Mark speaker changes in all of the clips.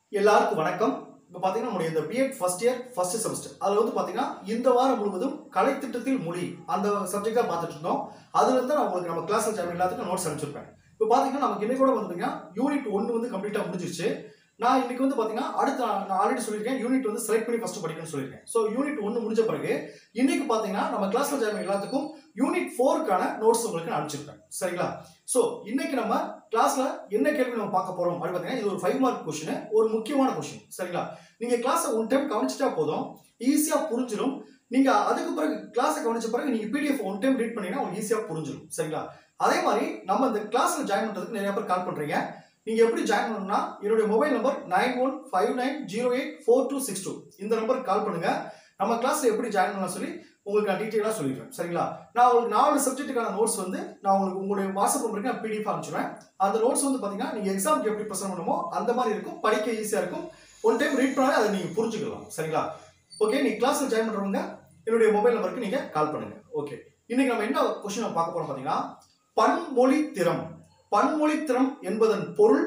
Speaker 1: எல்லாருக்கும் வணக்கம் இப்போ பார்த்தீங்கன்னா நம்முடைய இந்த B Ed first year first semester அதில் வந்து பார்த்தீங்கன்னா இந்த வாரம் முழுவதும் கலைத்திட்டத்தில் மொழி அந்த சப்ஜெக்ட் தான் பார்த்துட்டு இருந்தோம் அதுல இருந்து நான் உங்களுக்கு நம்ம கிளாஸில் ஜாயின் எல்லாத்துக்கும் நோட்ஸ் அனுப்பிச்சிருப்பேன் இப்போ பார்த்தீங்கன்னா நமக்கு இன்னைக்கு கூட வந்து பார்த்தீங்கன்னா யூனிட் ஒன்று வந்து கம்ப்ளீட்டாக முடிஞ்சிருச்சு நான் இன்னைக்கு வந்து பார்த்தீங்கன்னா அடுத்து நான் நான் ஆல்ரெடி சொல்லியிருக்கேன் யூனிட் வந்து செலக்ட் பண்ணி ஃபர்ஸ்ட் படிக்கணும்னு சொல்லியிருக்கேன் ஸோ யூனிட் ஒன்று முடிஞ்ச பிறகு இன்னைக்கு பார்த்தீங்கன்னா நம்ம கிளாஸில் ஜாயின் எல்லாத்துக்கும் யூனிட் ஃபோருக்கான நோட்ஸ் உங்களுக்கு நான் அனுப்பிச்சிருப்பேன் சரிங்களா ஸோ இன்னைக்கு நம்ம கிளாஸ்ல என்ன கேள்வி நம்ம பார்க்க போறோம் அப்படின்னு பார்த்தீங்கன்னா இது ஒரு ஃபைவ் மார்க் கொஸ்டின் ஒரு முக்கியமான கொஸ்டின் சரிங்களா நீங்க கிளாஸை ஒன் டைம் கவனிச்சிட்டா போதும் ஈஸியா புரிஞ்சிடும் நீங்க அதுக்கு பிறகு கிளாஸை கவனிச்ச பிறகு நீங்க பிடிஎஃப் ஒன் டைம் ரீட் பண்ணீங்கன்னா உங்களுக்கு ஈஸியா புரிஞ்சிடும் சரிங்களா அதே மாதிரி நம்ம இந்த கிளாஸ்ல ஜாயின் பண்றதுக்கு நிறைய பேர் கால் பண்றீங்க நீங்க எப்படி ஜாயின் பண்ணணும்னா என்னுடைய mobile number nine one five nine zero eight four two six two இந்த நம்பருக்கு கால் பண்ணுங்க நம்ம கிளாஸ்ல எப்படி ஜாயின் பண்ணலாம் சொல்லி உங்களுக்கு நான் டீட்டெயிலாக சொல்லிடுறேன் சரிங்களா நான் உங்களுக்கு நாலு சப்ஜெக்ட்டுக்கான நோட்ஸ் வந்து நான் உங்களுக்கு உங்களுடைய வாட்ஸ்அப் நம்பருக்கு நான் பிடிஎஃப் அனுப்பிச்சுடுவேன் அந்த நோட்ஸ் வந்து பார்த்தீங்கன்னா நீங்கள் எக்ஸாமுக்கு எப்படி ப்ரெசென்ட் பண்ணுமோ அந்த மாதிரி இருக்கும் படிக்க ஈஸியாக இருக்கும் ஒன் டைம் ரீட் பண்ணாலே அதை நீங்கள் புரிஞ்சுக்கலாம் சரிங்களா ஓகே நீ கிளாஸில் ஜாயின் பண்ணுறவங்க என்னுடைய மொபைல் நம்பருக்கு நீங்கள் கால் பண்ணுங்க ஓகே இன்னைக்கு நம்ம என்ன கொஸ்டின் பார்க்க போறோம் பார்த்தீங்கன்னா பன்மொழி திறம் பன்மொழி திறம் என்பதன் பொருள்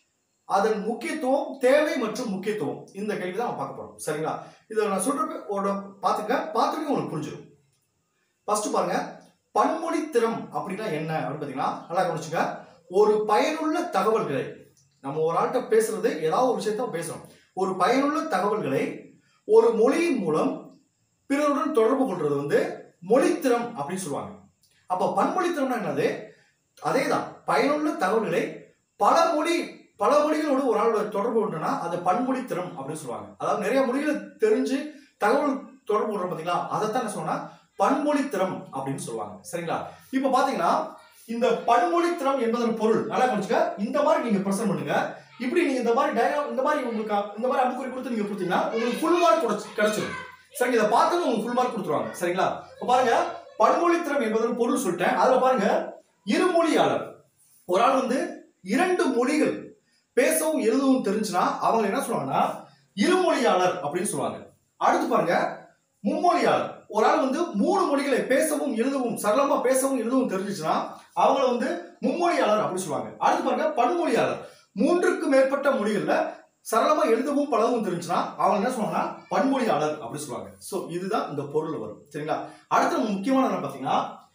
Speaker 1: அதன் முக்கியத்துவம் தேவை மற்றும் முக்கியத்துவம் இந்த கேள்வி தான் நம்ம பார்க்க போறோம் சரிங்களா இதை நான் சொல்றப்ப ஒரு பார்த்துக்க பார்த்துட்டு உங்களுக்கு புரிஞ்சிடும் ஃபர்ஸ்ட் பாருங்க பன்மொழி திறம் அப்படின்னா என்ன அப்படின்னு பார்த்தீங்கன்னா நல்லா கவனிச்சுக்க ஒரு பயனுள்ள தகவல்களை நம்ம ஒரு ஆள்கிட்ட பேசுறது ஏதாவது ஒரு விஷயத்த பேசுறோம் ஒரு பயனுள்ள தகவல்களை ஒரு மொழியின் மூலம் பிறருடன் தொடர்பு கொள்றது வந்து மொழித்திறம் அப்படின்னு சொல்லுவாங்க அப்ப பன்மொழித்திறம்னா என்னது அதே தான் பயனுள்ள தகவல்களை பல மொழி பல மொழிகளோடு ஒரு ஆளோட தொடர்பு கொண்டனா அது பன்மொழித்திறம் அப்படின்னு சொல்லுவாங்க அதாவது நிறைய மொழிகளை தெரிஞ்சு தகவல் தொடர்பு கொள்றோம் பார்த்தீங்களா அதைத்தான் என்ன சொன்னா பன்மொழித்திறம் அப்படின்னு சொல்லுவாங்க சரிங்களா இப்போ பாத்தீங்கன்னா இந்த பன்மொழித்திறம் என்பதன் பொருள் நல்லா கவனிச்சுக்க இந்த மாதிரி நீங்க பிரசன்ட் பண்ணுங்க இப்படி நீங்க இந்த மாதிரி டயக்ராம் இந்த மாதிரி உங்களுக்கு இந்த மாதிரி அம்புக்குறி கொடுத்து நீங்க கொடுத்தீங்கன்னா உங்களுக்கு ஃபுல் மார்க் கிடைச்சிடும் சரிங்க இதை பார்த்தது உங்களுக்கு ஃபுல் மார்க் கொடுத்துருவாங்க சரிங்களா இப்போ பாருங்க பன்மொழித்திறம் என்பதன் பொருள் சொல்லிட்டேன் அதுல பாருங்க இருமொழியாளர் ஒரு ஆள் வந்து இரண்டு மொழிகள் பேசவும் எழுதவும் தெரிஞ்சுன்னா அவங்க என்ன சொல்லுவாங்கன்னா இருமொழியாளர் அப்படின்னு சொல்லுவாங்க அடுத்து பாருங்க மும்மொழியாளர் ஒரு ஆள் வந்து மூணு மொழிகளை பேசவும் எழுதவும் சரளமா பேசவும் எழுதவும் தெரிஞ்சுச்சுன்னா அவங்கள வந்து மும்மொழியாளர் அப்படின்னு சொல்லுவாங்க அடுத்து பாருங்க பன்மொழியாளர் மூன்றுக்கு மேற்பட்ட மொழிகள்ல சரளமா எழுதவும் பழகவும் தெரிஞ்சுன்னா அவங்க என்ன சொல்லுவாங்கன்னா பன்மொழியாளர் அப்படின்னு சொல்லுவாங்க சோ இதுதான் இந்த பொருள் வரும் சரிங்களா அடுத்து நம்ம முக்கியமான என்ன பாத்தீங்கன்னா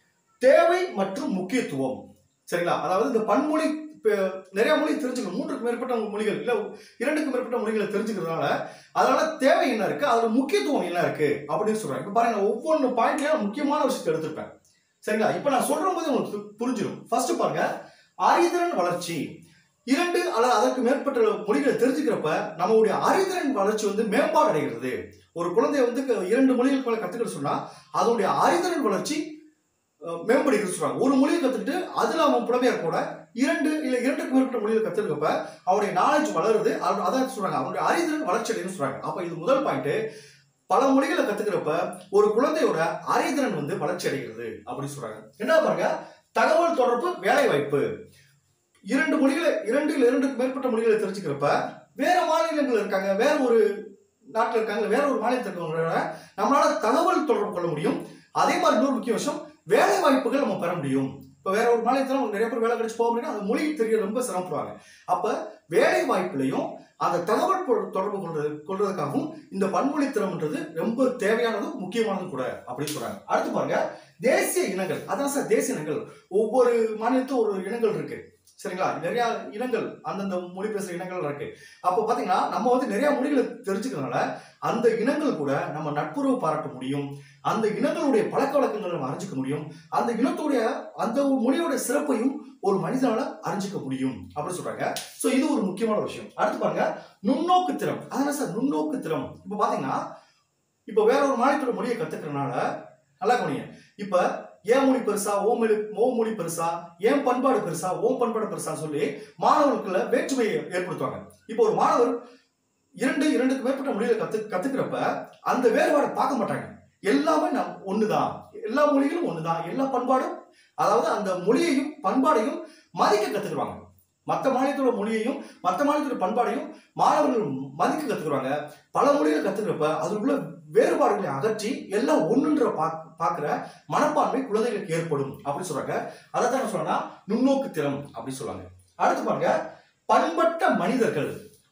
Speaker 1: தேவை மற்றும் முக்கியத்துவம் சரிங்களா அதாவது இந்த பன்மொழி இப்ப நிறைய மொழி தெரிஞ்சுக்கணும் மூன்றுக்கு மேற்பட்ட மொழிகள் இல்ல இரண்டுக்கு மேற்பட்ட மொழிகளை தெரிஞ்சுக்கிறதுனால அதனால தேவை என்ன இருக்கு அதோட முக்கியத்துவம் என்ன இருக்கு அப்படின்னு சொல்றாங்க இப்ப பாருங்க ஒவ்வொன்று பாயிண்ட்லயும் முக்கியமான விஷயத்தை எடுத்திருப்பேன் சரிங்களா இப்ப நான் சொல்ற போது உங்களுக்கு புரிஞ்சிடும் ஃபர்ஸ்ட் பாருங்க அறிதிறன் வளர்ச்சி இரண்டு அல்லது அதற்கு மேற்பட்ட மொழிகளை தெரிஞ்சுக்கிறப்ப நம்மளுடைய அறிதிறன் வளர்ச்சி வந்து மேம்பாடு அடைகிறது ஒரு குழந்தைய வந்து இரண்டு மொழிகள் மேல கத்துக்கிற சொன்னா அதனுடைய அறிதிறன் வளர்ச்சி மேம்படுகிறது சொல்றாங்க ஒரு மொழியை கத்துக்கிட்டு அதுல அவன் புலமையா கூட இரண்டு இல்ல இரண்டுக்கு மேற்பட்ட மொழியை கத்துக்கிறப்ப அவனுடைய நாலேஜ் வளருது அதான் சொல்றாங்க அவனுடைய அறிதிறன் வளர்ச்சி அடையும் சொல்றாங்க அப்ப இது முதல் பாயிண்ட் பல மொழிகளை கத்துக்கிறப்ப ஒரு குழந்தையோட அறிதிறன் வந்து வளர்ச்சி அடைகிறது அப்படின்னு சொல்றாங்க என்ன பாருங்க தகவல் தொடர்பு வேலை வாய்ப்பு இரண்டு மொழிகளை இரண்டு இல்ல இரண்டுக்கு மேற்பட்ட மொழிகளை தெரிஞ்சுக்கிறப்ப வேற மாநிலங்கள் இருக்காங்க வேற ஒரு நாட்டில் இருக்காங்க வேற ஒரு மாநிலத்தில் இருக்கவங்களோட நம்மளால தகவல் தொடர்பு கொள்ள முடியும் அதே மாதிரி இன்னொரு முக்கிய விஷயம் வேலை வாய்ப்புகள் நம்ம பெற முடியும் இப்போ வேற ஒரு மாநிலத்தில் நிறைய பேர் வேலை கிடைச்சு போக முடியும் அந்த மொழி தெரிய ரொம்ப சிரமப்படுவாங்க அப்ப வேலை வாய்ப்புலையும் அந்த தகவல் தொடர்பு கொள்றது கொள்றதுக்காகவும் இந்த பன்மொழி திறம்ன்றது ரொம்ப தேவையானதும் முக்கியமானதும் கூட அப்படின்னு சொல்றாங்க அடுத்து பாருங்க தேசிய இனங்கள் அதான் சார் தேசிய இனங்கள் ஒவ்வொரு மாநிலத்தும் ஒரு இனங்கள் இருக்கு சரிங்களா நிறைய இனங்கள் அந்தந்த மொழி பேசுற இனங்கள் இருக்கு அப்போ பாத்தீங்கன்னா நம்ம வந்து நிறைய மொழிகளை தெரிஞ்சுக்கிறதுனால அந்த இனங்கள் கூட நம்ம நட்புறவு பாராட்ட முடியும் அந்த இனங்களுடைய பழக்க வழக்கங்களை நம்ம அறிஞ்சிக்க முடியும் அந்த இனத்துடைய அந்த மொழியோட சிறப்பையும் ஒரு மனிதனால அறிஞ்சிக்க முடியும் அப்படின்னு சொல்றாங்க சோ இது ஒரு முக்கியமான விஷயம் அடுத்து பாருங்க நுண்ணோக்கு திறம் அதான் சார் நுண்ணோக்கு திறம் இப்ப பாத்தீங்கன்னா இப்ப வேற ஒரு மாநிலத்தோட மொழியை கத்துக்கிறதுனால நல்லா கவனிங்க இப்ப ஏன் மொழி பெருசா ஓ மொழி ஓ மொழி பெருசா ஏன் பண்பாடு பெருசா ஓம் பண்பாடு பெருசா சொல்லி மாணவர்களுக்குள்ள வேற்றுமையை ஏற்படுத்துவாங்க இப்போ ஒரு மாணவர் இரண்டு இரண்டுக்கு மேற்பட்ட மொழிகளை கத்து கத்துக்கிறப்ப அந்த வேறுபாடை பார்க்க மாட்டாங்க எல்லாமே நம் ஒண்ணுதான் எல்லா மொழிகளும் ஒண்ணுதான் எல்லா பண்பாடும் அதாவது அந்த மொழியையும் பண்பாடையும் மதிக்க கத்துக்குவாங்க மற்ற மாநிலத்தோட மொழியையும் மற்ற மாநிலத்தோட பண்பாடையும் மாணவர்கள் மதிக்க கத்துக்குறாங்க பல மொழிகளை கத்துக்கிறப்ப அதுக்குள்ள வேறுபாடுகளை அகற்றி எல்லாம் ஒண்ணுன்ற பா பார்க்குற மனப்பான்மை குழந்தைகளுக்கு ஏற்படும் அப்படின்னு சொல்றாங்க அதை தான் சொல்றேன்னா நுண்ணோக்கு திறம் அப்படின்னு சொல்லுவாங்க அடுத்து பாருங்க பண்பட்ட மனிதர்கள்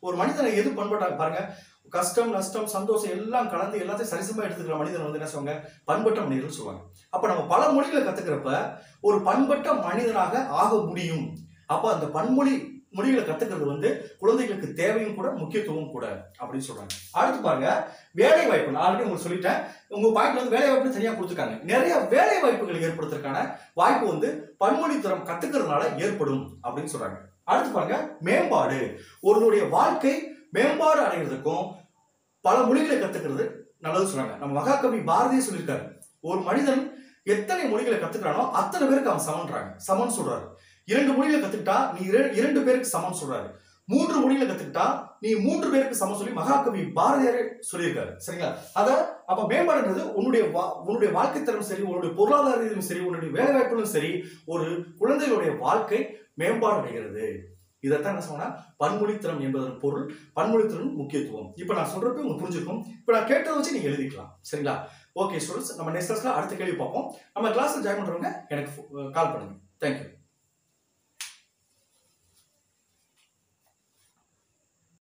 Speaker 1: ஒரு மனிதனை எது பண்பட்டாங்க பாருங்க கஷ்டம் நஷ்டம் சந்தோஷம் எல்லாம் கலந்து எல்லாத்தையும் சரிசமா எடுத்துக்கிற மனிதன் வந்து என்ன சொல்லுவாங்க பண்பட்ட மனிதர்கள் சொல்லுவாங்க அப்ப நம்ம பல மொழிகளை கத்துக்கிறப்ப ஒரு பண்பட்ட மனிதனாக ஆக முடியும் அப்ப அந்த பன்மொழி மொழிகளை கத்துக்கிறது வந்து குழந்தைகளுக்கு தேவையும் கூட முக்கியத்துவம் கூட அப்படின்னு சொல்றாங்க அடுத்து பாருங்க வேலை வாய்ப்பு நான் ஆல்ரெடி உங்களுக்கு சொல்லிட்டேன் உங்க பாயிண்ட் வந்து வேலை வாய்ப்பு தனியா கொடுத்துருக்காங்க நிறைய வேலை வாய்ப்புகள் ஏற்படுத்துறதுக்கான வாய்ப்பு வந்து பன்மொழி திறம் கத்துக்கிறதுனால ஏற்படும் அப்படின்னு சொல்றாங்க அடுத்து பாருங்க மேம்பாடு ஒருவருடைய வாழ்க்கை மேம்பாடு அடைகிறதுக்கும் பல மொழிகளை கத்துக்கிறது நல்லது சொல்றாங்க நம்ம மகாகவி பாரதியே சொல்லியிருக்காரு ஒரு மனிதன் எத்தனை மொழிகளை கத்துக்கிறானோ அத்தனை பேருக்கு அவன் சமன்றாங்க சமன் சொல்றாரு இரண்டு மொழிகளை கத்துக்கிட்டா நீ இர- இரண்டு பேருக்கு சமன் சொல்றாரு மூன்று மொழிகளை கத்துக்கிட்டா நீ மூன்று பேருக்கு சமம் சொல்லி மகாகவி பாரதியாரே சொல்லியிருக்காரு சரிங்களா அத அப்ப மேம்பாடுன்றது உன்னுடைய வா- உன்னுடைய வாழ்க்கை தரம் சரி உன்னுடைய பொருளாதார ரீதியிலும் சரி உன்னுடைய வேலை வாய்ப்புகளும் சரி ஒரு குழந்தைகளுடைய வாழ்க்கை மேம்பாடு அடைகிறது இதைத்தான் என்ன சொன்னா பன்மொழித்திறம் என்பதன் பொருள் பன்மொழித்திறன் முக்கியத்துவம் இப்போ நான் சொல்றப்ப உங்களுக்கு புரிஞ்சிருக்கும் இப்போ நான் கேட்டதை வச்சு நீங்க எழுதிக்கலாம் சரிங்களா ஓகே ஸ்டூடெண்ட்ஸ் நம்ம நெக்ஸ்ட் கிளாஸ்ல அடுத்த கேள்வி பார்ப்போம் நம்ம கிளாஸ்ல ஜாயின் பண்றவங்க எனக்கு கால் பண்ணுங்க தேங்க்யூ